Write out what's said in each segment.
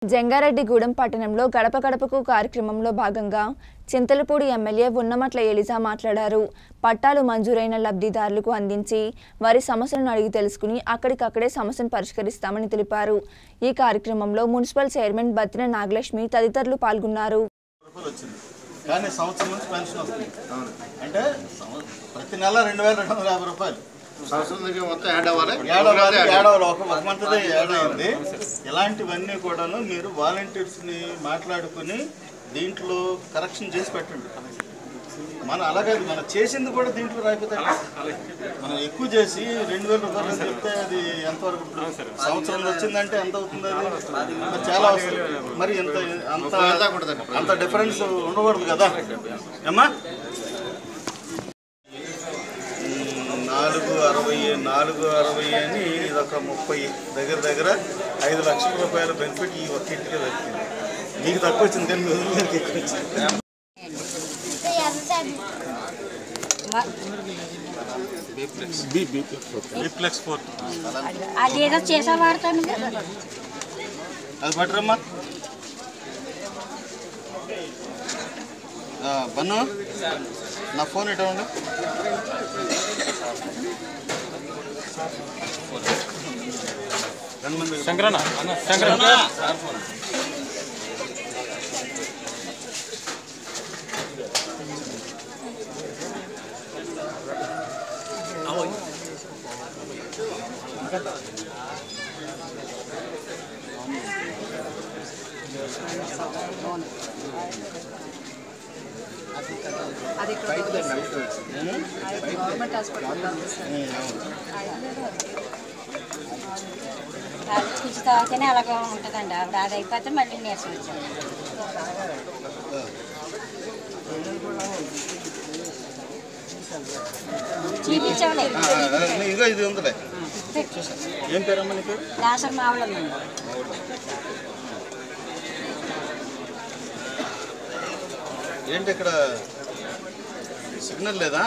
జంగారెడ్డిగూడెం పట్టణంలో గడప గడపకు కార్యక్రమంలో భాగంగా చింతలపూడి ఎమ్మెల్యే ఉన్నమట్ల ఎలిజా మాట్లాడారు పట్టాలు మంజూరైన లబ్ధిదారులకు అందించి వారి సమస్యలను అడిగి తెలుసుకుని అక్కడికక్కడే సమస్యను పరిష్కరిస్తామని తెలిపారు ఈ కార్యక్రమంలో మున్సిపల్ చైర్మన్ బత్తిన నాగలక్ష్మి తదితరులు పాల్గొన్నారు రూపాయలు వచ్చింది కానీ సంవత్సరం నుంచి పెన్షన్ వస్తుంది అంటే సంవ- ప్రతి నెల రెండు వేల రెండు వందల యాభై రూపాయలు సంవత్సరం దగ్గర మొత్తం యాడ్ అవ్వాలి ఏడవాలి ఏడవాలి ఒక ఒక మంత్దే యాడ్ అయింది ఇలాంటివన్నీ కూడాను మీరు వాలంటీర్స్ని మాట్లాడుకుని దీంట్లో కరెక్షన్ చేసి పెట్టండి మనం అలాగే మనం చేసింది కూడా దీంట్లో రాకపోతే ఎట్లా? మనం ఎక్కువ చేసి రెండు వేల రూపాయలు అని చెప్తే అది ఎంతవరకు ఇప్పుడు సంవత్సరం వచ్చిందంటే ఎంత అవుతుంది అది మరి చాలా వస్తుంది మరి ఎంత అంత అంత డిఫరెన్స్ ఉండకూడదు కదా ఏమ్మా మ్మ్, నాలుగు అరవై నాలుగు అరవై అని ఇదొక ముప్పై దగ్గర దగ్గర ఐదు లక్షల రూపాయల బెనిఫిట్ ఈ ఒక్క ఇంటికి దొరికింది నీకు తక్కువ వచ్చింది కానీ మిగిలిన వాళ్ళకి ఎక్కువ వచ్చింది అదేదో చేసా వాడతాను అది పట్టరమ్మా ఆ, బన్ను నా ఫోన్ ఇటు ఉండు రెండు మంది శంకరన్న శంకరన్న కూర్చు తాగితేనే అలాగే ఉంటుందండి ఆవిడ అది అయిపోతే మళ్ళీ నీరసం వచ్చాను చూపించండి ఆ, ఇదిగో ఇది ఉందిలే ఏం పేరమ్మా నీ పేరు దాసరి మావులండి ఏంటి ఇక్కడ సిగ్నల్ లేదా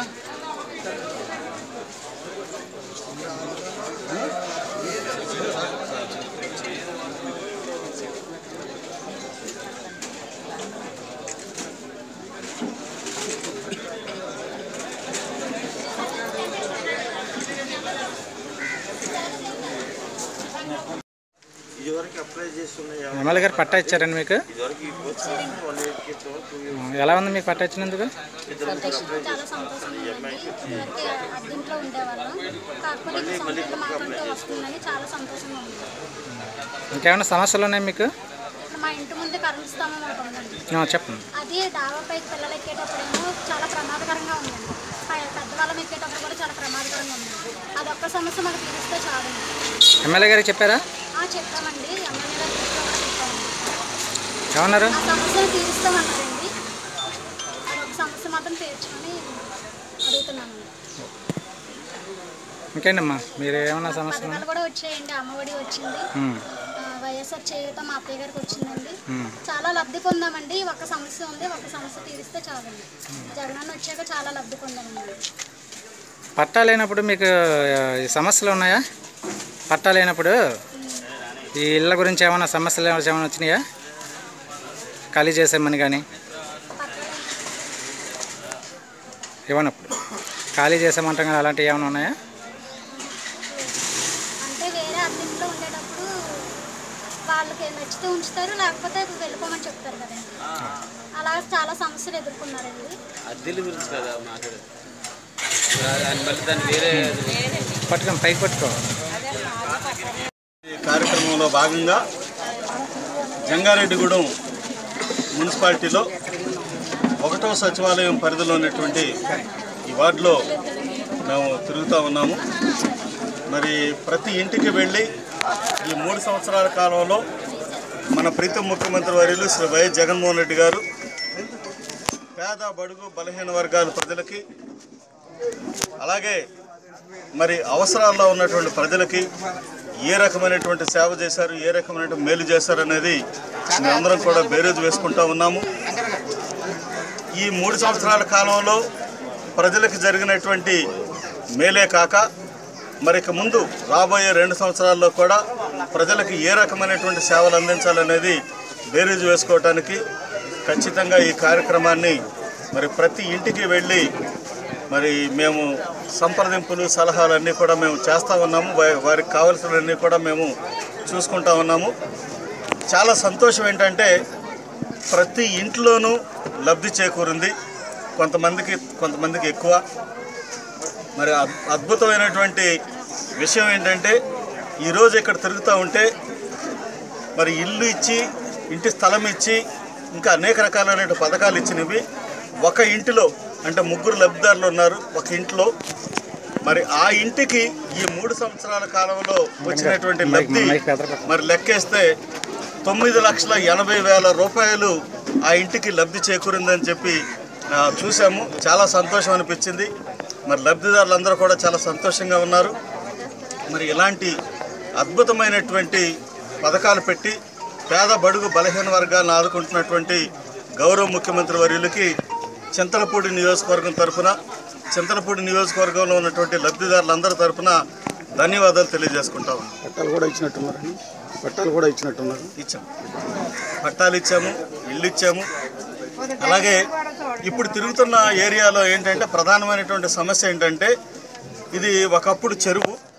ఇదివరకు అప్లై చేస్తున్నాయి ఎమ్మెల్యే గారు పట్టా ఇచ్చారండి మీకు ఇదివరకు ఈ పోస్ట్ వన్ ఎయిట్కి ఇంతవరకు ఎలా ఉంది మీకు పట్టా ఇచ్చినందుకు చాలా సంతోషం ఇదివరకు అద్దెంట్లో ఉండేవాళ్ళం కాకపోతే ఇప్పుడు సొంత మాటలతో వస్తుందని చాలా సంతోషంగా ఉంది ఇంకేమైనా సమస్యలు ఉన్నాయి మీకు ఇప్పుడు మా ఇంటి ముందు కరెంట్ స్తంభం ఒకటి ఉందండి ఆ, చెప్పండి అది దావాపైకి పిల్లలు ఎక్కేటప్పుడేమో చాలా ప్రమాదకరంగా ఉందండి పై- పెద్దవాళ్ళం ఎక్కేటప్పుడు కూడా చాలా ప్రమాదకరంగా ఉందండి అది ఒక్క సమస్య మనకు తీరిస్తే చాలు ఎమ్మెల్యే గారికి చెప్పారా ఆ, చెప్పామండి ఎమ్మెల్యే గారి దృష్టిలో కూడా చెప్పామండి ఏమన్నారు ఆ సమస్యను తీరుస్తామన్నారండి అది ఒక సమస్య మాత్రం తీర్చుకొని అడుగుతున్నామండి ఇంకేంటమ్మా మీరు ఏమన్నా సమస్య ఉందా? పథకాలు కూడా వచ్చాయండి అమ్మఒడి వచ్చింది ఉమ్, ఆ, వైఎస్ఆర్ చేయూత మా అత్తయ్య గారికి వచ్చిందండి ఉమ్. చాలా లబ్ధి పొందామండి ఒక సమస్య ఉంది ఒక సమస్య తీరిస్తే చాలండి జగనన్న వచ్చాక చాలా లబ్ధి పొందామండి పట్టా లేనప్పుడు మీకు ఆ, ఈ సమస్యలు ఉన్నాయా పట్టా లేనప్పుడు ఈ ఇళ్ళ గురించి ఏమైనా సమస్యలు ఏమైనా వచ్చినాయా ఖాళీ చేసామని కానీ ఇవ్వనప్పుడు ఖాళీ చేసామంటాం కానీ అలాంటివి ఏమైనా ఉన్నాయా అంటే వేరే అద్దెంట్లో ఉండేటప్పుడు వాళ్ళకి నచ్చితే ఉంచుతారు లేకపోతే వెళ్ళిపోమని చెప్తారు కదండి అలా చాలా సమస్యలు ఎదుర్కొన్నారండి అద్దెల గురించి కదా మాట్లాడేది దాని మళ్ళీ దాన్ని వేరే పట్టుకొని పైకి పట్టుకో ఈ కార్యక్రమంలో భాగంగా జంగారెడ్డిగూడెం మున్సిపాలిటీలో ఒకటో సచివాలయం పరిధిలో ఉన్నటువంటి ఈ వార్డులో మేము తిరుగుతూ ఉన్నాము మరి ప్రతి ఇంటికి వెళ్ళి ఈ మూడు సంవత్సరాల కాలంలో మన ప్రీతం ముఖ్యమంత్రి వర్యులు శ్రీ వైఎస్ జగన్మోహన్ రెడ్డి గారు పేద బడుగు బలహీన వర్గాల ప్రజలకి అలాగే మరి అవసరాల్లో ఉన్నటువంటి ప్రజలకి ఏ రకమైనటువంటి సేవ చేశారు ఏ రకమైనటువంటి మేలు చేశారు అనేది మేమందరం కూడా బేరేజ్ వేసుకుంటా ఉన్నాము ఈ మూడు సంవత్సరాల కాలంలో ప్రజలకు జరిగినటువంటి మేలే కాక మరి ఇక ముందు రాబోయే రెండు సంవత్సరాల్లో కూడా ప్రజలకు ఏ రకమైనటువంటి సేవలు అందించాలనేది బేరీజు వేసుకోవటానికి ఖచ్చితంగా ఈ కార్యక్రమాన్ని మరి ప్రతి ఇంటికి వెళ్ళి మరి మేము సంప్రదింపులు సలహాలన్నీ కూడా మేము చేస్తూ ఉన్నాము వా- వారికి కావలసినవన్నీ కూడా మేము చూసుకుంటా ఉన్నాము చాలా సంతోషం ఏంటంటే ప్రతి ఇంట్లోనూ లబ్ధి చేకూరింది కొంతమందికి కొంతమందికి ఎక్కువ మరి అద్- అద్భుతమైనటువంటి విషయం ఏంటంటే ఈరోజు ఇక్కడ తిరుగుతూ ఉంటే మరి ఇల్లు ఇచ్చి ఇంటి స్థలం ఇచ్చి ఇంకా అనేక రకాలైన పథకాలు ఇచ్చినవి ఒక ఇంటిలో అంటే ముగ్గురు లబ్ధిదారులు ఉన్నారు ఒక ఇంట్లో మరి ఆ ఇంటికి ఈ మూడు సంవత్సరాల కాలంలో వచ్చినటువంటి లబ్ధి మరి లెక్కేస్తే తొమ్మిది లక్షల ఎనభై వేల రూపాయలు ఆ ఇంటికి లబ్ధి చేకూరిందని చెప్పి ఆ, చూసాము చాలా సంతోషం అనిపించింది మరి లబ్ధిదారులందరూ కూడా చాలా సంతోషంగా ఉన్నారు మరి ఇలాంటి అద్భుతమైనటువంటి పథకాలు పెట్టి పేద బడుగు బలహీన వర్గాలను ఆదుకుంటున్నటువంటి గౌరవ ముఖ్యమంత్రి వర్యులకి చింతలపూడి నియోజకవర్గం తరఫున చింతలపూడి నియోజకవర్గంలో ఉన్నటువంటి లబ్ధిదారులందరి తరఫున ధన్యవాదాలు తెలియజేసుకుంటాము పట్టాలు కూడా ఇచ్చినట్టున్నారు పట్టాలు కూడా ఇచ్చినట్టున్నారు ఇచ్చాం పట్టాలు ఇచ్చాము ఇల్లు ఇచ్చాము అలాగే ఇప్పుడు తిరుగుతున్న ఏరియాలో ఏంటంటే ప్రధానమైనటువంటి సమస్య ఏంటంటే ఇది ఒకప్పుడు చెరువు